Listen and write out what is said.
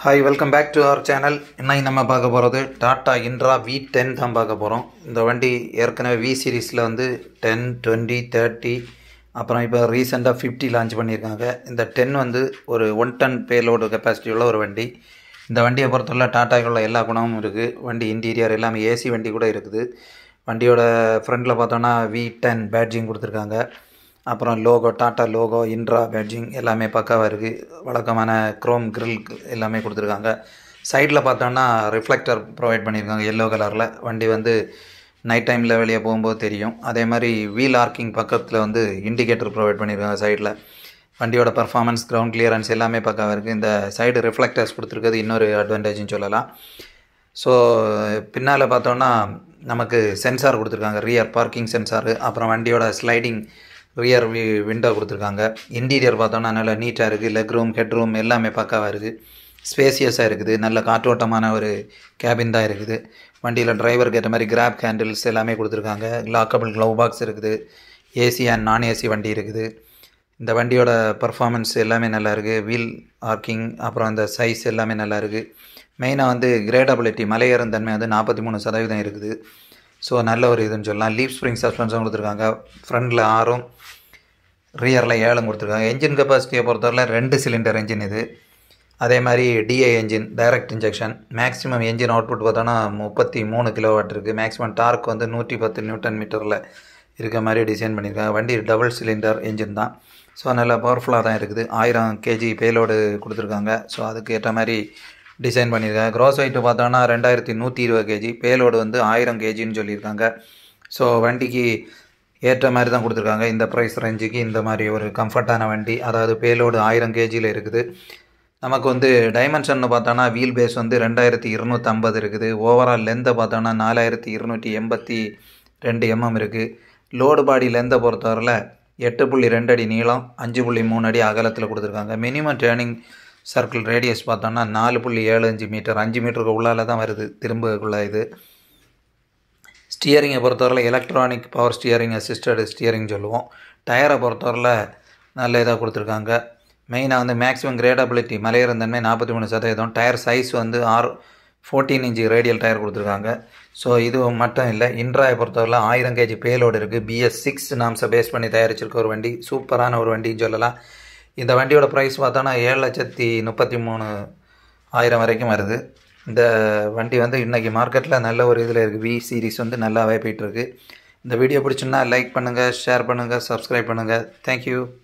hi welcome back to our channel இன்னைக்கு நம்ம பார்க்க போகிறது டாட்டா இன்ட்ரா வி டென் தான் பார்க்க போகிறோம் இந்த வண்டி ஏற்கனவே வி சீரீஸில் வந்து டென் டுவெண்ட்டி தேர்ட்டி அப்புறம் இப்போ ரீசெண்டாக ஃபிஃப்டி லான்ச் பண்ணியிருக்காங்க இந்த டென் வந்து ஒரு ஒன் டன் பேலோடு கெப்பாசிட்டி உள்ள ஒரு வண்டி இந்த வண்டியை பொறுத்தவரை டாட்டாக்குள்ள எல்லா குணமும் இருக்குது வண்டி இன்டீரியர் எல்லாமே ஏசி வண்டி கூட இருக்குது வண்டியோட ஃப்ரண்டில் பார்த்தோன்னா வி டென் பேட்ஜிங் கொடுத்துருக்காங்க அப்புறம் logo Tata logo Intra badging எல்லாமே பக்காவாக இருக்குது வழக்கமான க்ரோம் கிரில் எல்லாமே கொடுத்துருக்காங்க சைடில் பார்த்தோன்னா ரிஃப்ளெக்டர் ப்ரொவைட் பண்ணியிருக்காங்க எல்லோ கலரில் வண்டி வந்து நைட் டைமில் வெளியே போகும்போது தெரியும் அதே மாதிரி வீல் ஆர்க்கிங் பக்கத்தில் வந்து இண்டிகேட்டர் ப்ரொவைட் பண்ணியிருக்காங்க சைடில் வண்டியோட பர்ஃபார்மன்ஸ் கிரவுண்ட் கிளியரன்ஸ் எல்லாமே பக்காவாக இருக்குது இந்த சைடு ரிஃப்ளெக்டர்ஸ் கொடுத்துருக்கிறது இன்னொரு அட்வான்டேஜ்னு சொல்லலாம் ஸோ பின்னால் பார்த்தோன்னா நமக்கு சென்சார் கொடுத்துருக்காங்க ரியர் பார்க்கிங் சென்சாரு அப்புறம் வண்டியோட ஸ்லைடிங் ரியர் வி விண்டோ கொடுத்துருக்காங்க இன்டீரியர் பார்த்தோன்னா நல்லா நீட்டாக இருக்குது லெக் ரூம் ஹெட் ரூம் எல்லாமே பக்காவாக இருக்குது ஸ்பேசியஸாக இருக்குது நல்ல காற்றோட்டமான ஒரு கேபின் தான் இருக்குது வண்டியில் டிரைவருக்கு ஏற்ற மாதிரி கிராப் ஹேண்டில்ஸ் எல்லாமே கொடுத்துருக்காங்க லாக்கபிள் க்ளவ் பாக்ஸ் இருக்குது ஏசி அண்ட் நான் ஏசி வண்டி இருக்குது இந்த வண்டியோட பர்ஃபார்மன்ஸ் எல்லாமே நல்லா இருக்குது வீல் ஆர்க்கிங் அப்புறம் அந்த சைஸ் எல்லாமே நல்லா இருக்குது மெயினாக வந்து கிரேடபிலிட்டி மலையேறும் தன்மை வந்து நாற்பத்தி மூணு சதவீதம் இருக்குது ஸோ நல்ல ஒரு இதுன்னு சொல்லலாம் லீப் ஸ்ப்ரிங் சஸ்பென்ஷன் கொடுத்துருக்காங்க ஃப்ரண்டில் ஆறும் ரியரில் ஏழும் கொடுத்துருக்காங்க என்ஜின் கெப்பாசிட்டியை பொறுத்தவரை ரெண்டு சிலிண்டர் என்ஜின் இது அதே மாதிரி DI engine direct injection maximum engine output பார்த்தோன்னா முப்பத்தி மூணு கிலோ வாட் இருக்குது மேக்ஸிமம் டார்க் வந்து நூற்றி பத்து நியூட்டன் மீட்டரில் இருக்க மாதிரி டிசைன் பண்ணியிருக்காங்க வண்டி டபுள் சிலிண்டர் என்ஜின் தான் ஸோ நல்லா பவர்ஃபுல்லாக தான் இருக்குது ஆயிரம் கேஜி பேலோடு கொடுத்துருக்காங்க ஸோ அதுக்கு ஏற்ற மாதிரி டிசைன் பண்ணியிருக்காங்க க்ராஸ் வெயிட்டு பார்த்தோன்னா ரெண்டாயிரத்தி நூற்றி இருபது கேஜி பேலோடு வந்து ஆயிரம் கேஜின்னு சொல்லியிருக்காங்க ஸோ வண்டிக்கு ஏற்ற மாதிரி தான் கொடுத்துருக்காங்க இந்த ப்ரைஸ் ரேஞ்சுக்கு இந்த மாதிரி ஒரு கம்ஃபர்ட்டான வண்டி அதாவது பேலோடு ஆயிரம் கேஜியில் இருக்குது நமக்கு வந்து டைமென்ஷன் பார்த்தோன்னா வீல் பேஸ் வந்து ரெண்டாயிரத்தி இருநூற்றம்பது இருக்குது ஓவரால் லென்த்தை பார்த்தோன்னா நாலாயிரத்தி இருநூற்றி எண்பத்தி ரெண்டு எம்எம் இருக்குது லோடு பாடி லென்த்தை பொறுத்தவரையில் எட்டு புள்ளி ரெண்டு அடி நீளம் அஞ்சு புள்ளி மூணு அடி அகலத்தில் கொடுத்துருக்காங்க மினிமம் டேர்னிங் சர்க்கிள் ரேடியஸ் பார்த்தோன்னா நாலு புள்ளி ஏழு அஞ்சு மீட்டர் அஞ்சு மீட்டருக்கு உள்ளால தான் வருது திரும்பக்குள்ள இது ஸ்டியரிங்கை பொறுத்தவரையில் electronic power steering assisted steering சொல்லுவோம் டயரை பொறுத்தவரையில் நல்ல இதாக கொடுத்துருக்காங்க மெயினாக வந்து மேக்ஸிமம் கிரேடபிலிட்டி மலையேறும் தன்மை நாற்பத்தி மூணு சதவீதம் டயர் சைஸ் வந்து ஆறு ஃபோர்டீன் இன்ச்சு ரேடியல் டயர் கொடுத்துருக்காங்க ஸோ இது மட்டும் இல்லை இன்ட்ராயை பொறுத்தவரையில் ஆயிரம் கேஜி பேலோடு இருக்குது பிஎஸ் சிக்ஸ் நாம்ஸை பேஸ் பண்ணி தயாரிச்சிருக்க ஒரு வண்டி சூப்பரான ஒரு வண்டின்னு சொல்லலாம் இந்த வண்டியோட ப்ரைஸ் பார்த்தோன்னா ஏழு லட்சத்தி முப்பத்தி மூணு ஆயிரம் வரைக்கும் வருது இந்த வண்டி வந்து இன்றைக்கி மார்க்கெட்டில் நல்ல ஒரு இதில் இருக்குது வி சீரிஸ் வந்து நல்லாவே போயிட்டுருக்கு இந்த வீடியோ பிடிச்சுன்னா லைக் பண்ணுங்கள் ஷேர் பண்ணுங்கள் சப்ஸ்கிரைப் பண்ணுங்கள் தேங்க்யூ